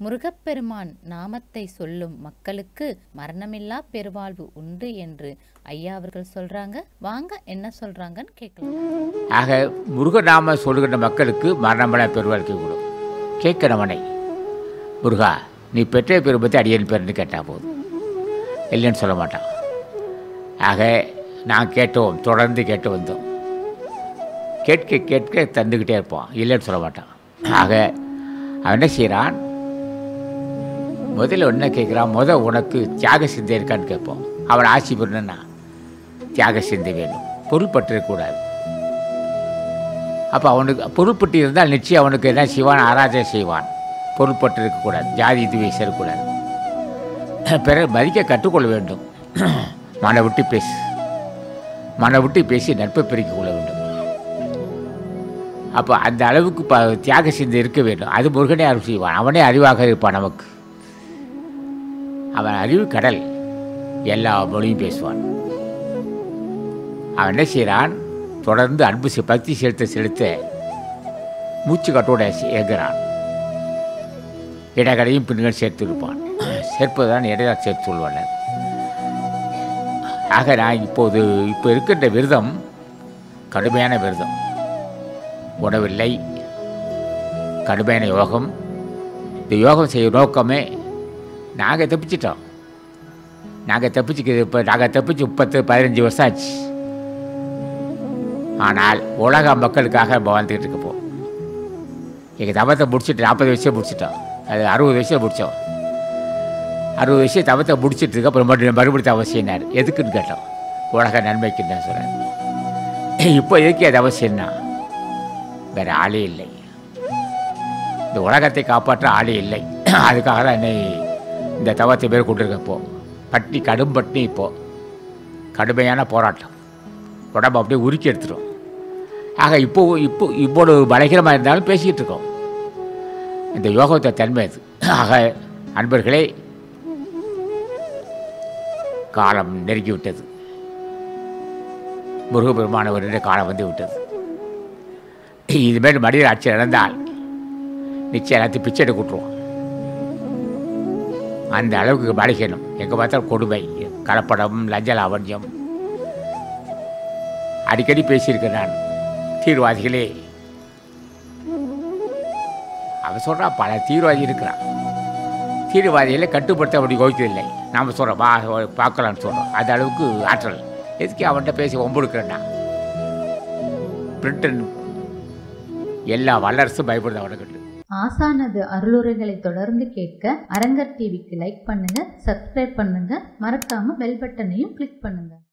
முருகப்பெருமான் நாமத்தை சொல்லும் மக்களுக்கு மரணமில்லா பெருவாழ்வு உண்டு என்று ஐயா அவர்கள் சொல்றாங்க வாங்க என்ன சொல்றாங்கன்னு கேட்கலாம் ஆக முருகநாம சொல்லுகின்ற மக்களுக்கு மரணமன பெருவாழ்க்கை கூடும் கேட்கிறவனை முருகா நீ பெற்ற பேர் பற்றி அடியன் பேருன்னு கேட்டால் போதும் இல்லைன்னு சொல்ல மாட்டான் ஆக நான் கேட்டோம் தொடர்ந்து கேட்டு வந்தோம் கேட்க கேட்க தந்துக்கிட்டே இருப்பான் இல்லைன்னு சொல்ல மாட்டான் ஆக அவன் என்ன செய்கிறான் முதல்ல என்ன கேட்குறான் முத உனக்கு தியாக சிந்தை இருக்கான்னு கேட்போம் அவன் ஆட்சி பெறணுன்னா தியாக சிந்தை வேணும் பொருள்பட்டிருக்கக்கூடாது அப்போ அவனுக்கு பொருள்பட்டு இருந்தால் நிச்சயம் அவனுக்கு என்ன செய்வான் ஆராதனை செய்வான் பொருள்பட்டு இருக்கக்கூடாது ஜாதி இதுவை சேரக்கூடாது பிறகு மதிக்க கற்றுக்கொள்ள வேண்டும் மன விட்டு பேசு மன விட்டு பேசி நட்பை பெருக்கிக் கொள்ள வேண்டும் அப்போ அந்த அளவுக்கு ப தியாக சிந்தை இருக்க வேண்டும் அது முருகனே அருள் செய்வான் அவனே அறிவாக இருப்பான் நமக்கு அவன் அறிவு கடல் எல்லா மொழியும் பேசுவான் அவன் என்ன செய்கிறான் தொடர்ந்து அன்பு செ- பக்தி செலுத்த செலுத்த மூச்சு கட்டோட ஏங்குறான் இடகடையும் பின்கள் சேர்த்திருப்பான் சேர்ப்பதுதான் இடையாக சேர்த்து சொல்வானர் ஆக நான் இப்போது இப்போ இருக்கின்ற விரதம் கடுமையான விரதம் உணவில்லை கடுமையான யோகம் இந்த யோகம் செய்ய நோக்கமே நாங்கள் தப்பிச்சிட்டோம் நாங்கள் தப்பிச்சுக்கிறது இப்போ நாங்கள் தப்பிச்சு முப்பத்து பதினஞ்சு வருஷம் ஆச்சு ஆனால் உலக மக்களுக்காக நம்ம வாழ்ந்துக்கிட்டு இருக்கப்போ எங்கள் தபத்தை முடிச்சுட்டு நாற்பது வயசே முடிச்சிட்டோம் அது அறுபது வயசில் முடித்தோம் அறுபது வயசு தபத்தை முடிச்சிட்டு இருக்க அப்புறம் மறுபடியும் மறுபடியும் அவசியம்னார் எதுக்குன்னு கேட்டோம் உலக நன்மைக்கு தான் சொல்கிறேன் இப்போ எதுக்கு அது அவசியம்னா வேறு ஆளே இல்லை இந்த உலகத்தை காப்பாற்ற ஆளே இல்லை அதுக்காக தான் என்னை இந்த தவத்தை பேர் கொண்டிருக்க இப்போ பட்னி கடும் பட்னி இப்போ கடுமையான போராட்டம் உடம்பு அப்படியே உருக்கி எடுத்துரும் ஆக இப்போ இப்போ இவ்வளவு பலகீனமாக இருந்தாலும் பேசிக்கிட்டு இருக்கோம் இந்த யோகத்தை தன்மை அது ஆக அன்பர்களே காலம் நெருங்கி விட்டது முருகப்பெருமானவருடைய காலம் வந்து விட்டது இதுமாரி மனிதர் ஆட்சி நடந்தால் நிச்சயம் எல்லாத்தையும் பிச்சை எடுக்க விட்டுருவோம் அந்த அளவுக்கு பலகீனம் எங்கே பார்த்தாலும் கொடுமை கலப்படம் லஞ்ச லாவண்யம் அடிக்கடி பேசியிருக்கேன் நான் தீவிரவாதிகளே அவன் சொல்கிறான் பல தீவிரவாதி இருக்கிறான் தீவிரவாதிகளை கட்டுப்படுத்த அப்படி கோவிக்கவில்லை நாம் சொல்கிறோம் வா பார்க்கலான்னு சொல்கிறோம் அந்த அளவுக்கு ஆற்றல் எதுக்கு அவன்கிட்ட பேசி ஒம்புடுக்கிறேன்னா பிரிட்டன் எல்லா வல்லரசும் பயப்படுது அவனுக்கு ஆசானது அருளுரைகளை தொடர்ந்து கேட்க அரங்கர் டிவிக்கு லைக் பண்ணுங்க சப்ஸ்கிரைப் பண்ணுங்க மறக்காம பெல் பட்டனையும் கிளிக் பண்ணுங்க